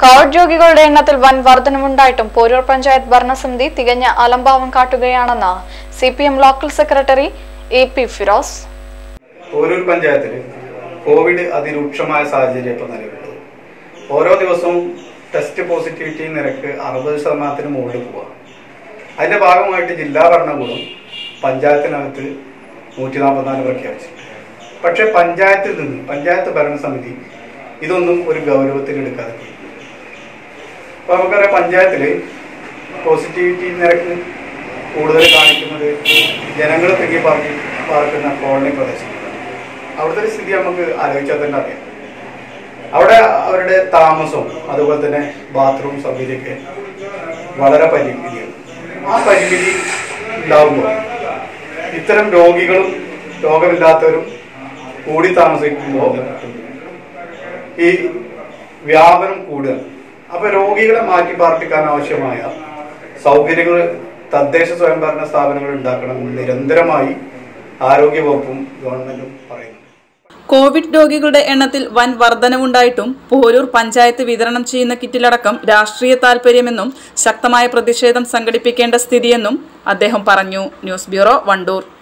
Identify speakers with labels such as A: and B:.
A: Covid രോഗികളുടെ എണ്ണത്തിൽ വൻ വർധനവുണ്ടായിട്ടും പോരൂർ പഞ്ചായത്ത് ഭരണസമിതി തികഞ്ഞ അലംഭാവം കാട്ടുകയാണെന്ന് C P M local secretary A P Firoz
B: Oorur പഞ്ചായത്തിൽ കോവിഡ് അതിരൂക്ഷമായ സാഹചര്യം ഇപ്പോൾ നിലവിലുള്ളത് ഓരോ ദിവസവും ടെസ്റ്റ് പോസിറ്റിവിറ്റി നിരക്ക് അറുപത് ശതമാനത്തിന് മുകളിൽ പോവുക അതിന്റെ ഭാഗമായിട്ട് ജില്ലാ ഭരണകൂടം പഞ്ചായത്തിനകത്ത് നൂറ്റി നാൽപ്പത്തിനാല് പ്രഖ്യാപിച്ചു പക്ഷേ പഞ്ചായത്തിൽ നിന്ന് പഞ്ചായത്ത് ഭരണസമിതി ഇതൊന്നും ഒരു ഗൗരവത്തിൽ എടുക്കാതെ പോയി. അപ്പോൾ നമുക്കറിയാം പഞ്ചായത്തിൽ പോസിറ്റിവിറ്റി നിരക്ക് കൂടുതൽ കാണിക്കുന്നത് ജനങ്ങൾ തിങ്ങി പാർക്കി പാർക്കുന്ന കോളനി പ്രദേശങ്ങളാണ് അവിടുത്തെ ഒരു സ്ഥിതി നമുക്ക് ആലോചിച്ചാൽ തന്നെ അറിയാം അവിടെ അവരുടെ താമസവും അതുപോലെ തന്നെ ബാത്റൂം സൗകര്യമൊക്കെ വളരെ പരിമിതിയാണ് ആ പരിമിതി ഉണ്ടാകുമ്പോൾ ഇത്തരം രോഗികളും രോഗമില്ലാത്തവരും കൂടി താമസിക്കുമ്പോൾ ഈ വ്യാപനം കൂടുക അപ്പൊ രോഗികളെ മാറ്റി പാർപ്പിക്കാൻ ആവശ്യമായ സൗകര്യങ്ങൾ തദ്ദേശ സ്വയംഭരണ സ്ഥാപനങ്ങൾ ഉണ്ടാക്കണമെന്ന് നിരന്തരമായി ആരോഗ്യവകുപ്പും ഗവൺമെന്റും പറയുന്നു
C: കോവിഡ് രോഗികളുടെ എണ്ണത്തിൽ വൻ വർധനവുണ്ടായിട്ടും പോരൂർ പഞ്ചായത്ത് വിതരണം ചെയ്യുന്ന കിറ്റിലടക്കം രാഷ്ട്രീയ താൽപര്യമെന്നും ശക്തമായ പ്രതിഷേധം സംഘടിപ്പിക്കേണ്ട സ്ഥിതിയെന്നും അദ്ദേഹം പറഞ്ഞു ന്യൂസ് ബ്യൂറോ വണ്ടൂർ